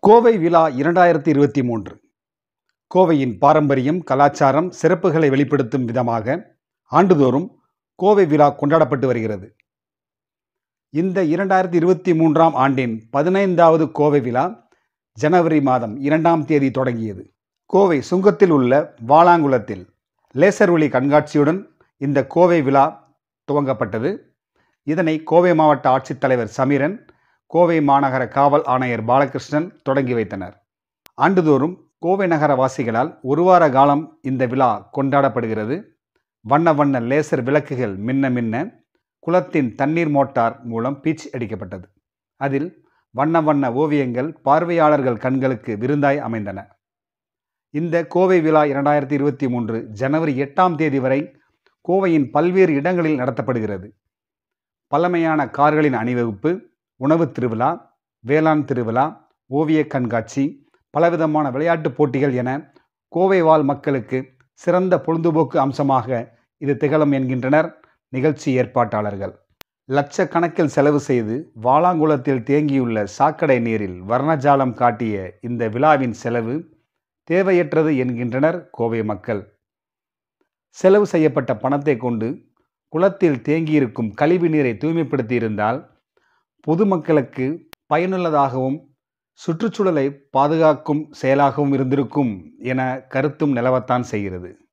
கோவை விழா இரண்டாயிரத்தி இருபத்தி மூன்று கோவையின் பாரம்பரியம் கலாச்சாரம் சிறப்புகளை வெளிப்படுத்தும் விதமாக ஆண்டுதோறும் கோவை விழா கொண்டாடப்பட்டு வருகிறது இந்த இரண்டாயிரத்தி இருபத்தி மூன்றாம் ஆண்டின் பதினைந்தாவது கோவை விழா ஜனவரி மாதம் இரண்டாம் தேதி தொடங்கியது கோவை சுங்கத்தில் உள்ள வாலாங்குளத்தில் லேசர் ஒளி கண்காட்சியுடன் இந்த கோவை விழா துவங்கப்பட்டது இதனை கோவை மாவட்ட ஆட்சித்தலைவர் சமீரன் கோவை மாநகர காவல் ஆணையர் பாலகிருஷ்ணன் தொடங்கி வைத்தனர் ஆண்டுதோறும் கோவை நகர வாசிகளால் ஒரு வார காலம் இந்த விழா கொண்டாடப்படுகிறது வண்ண வண்ண லேசர் விளக்குகள் மின்ன மின்ன குளத்தின் தண்ணீர் மோட்டார் மூலம் பீச் அடிக்கப்பட்டது அதில் வண்ண வண்ண ஓவியங்கள் பார்வையாளர்கள் கண்களுக்கு விருந்தாய் அமைந்தன இந்த கோவை விழா இரண்டாயிரத்தி இருபத்தி மூன்று ஜனவரி எட்டாம் தேதி வரை கோவையின் பல்வேறு இடங்களில் நடத்தப்படுகிறது பழமையான கார்களின் அணிவகுப்பு உணவு திருவிழா வேளாண் திருவிழா ஓவிய கண்காட்சி பலவிதமான விளையாட்டுப் போட்டிகள் என கோவை வாழ் மக்களுக்கு சிறந்த பொழுதுபோக்கு அம்சமாக இது திகழும் என்கின்றனர் நிகழ்ச்சி ஏற்பாட்டாளர்கள் லட்சக்கணக்கில் செலவு செய்து வாலாங்குளத்தில் தேங்கியுள்ள சாக்கடை நீரில் வர்ணஜாலம் காட்டிய இந்த விழாவின் செலவு தேவையற்றது என்கின்றனர் கோவை மக்கள் செலவு செய்யப்பட்ட பணத்தை கொண்டு குளத்தில் தேங்கியிருக்கும் கழிவு நீரை தூய்மைப்படுத்தியிருந்தால் பொதுமக்களுக்கு பயனுள்ளதாகவும் சுற்றுச்சூழலை பாதுகாக்கும் செயலாகவும் இருந்திருக்கும் என கருத்தும் நிலவத்தான் செய்கிறது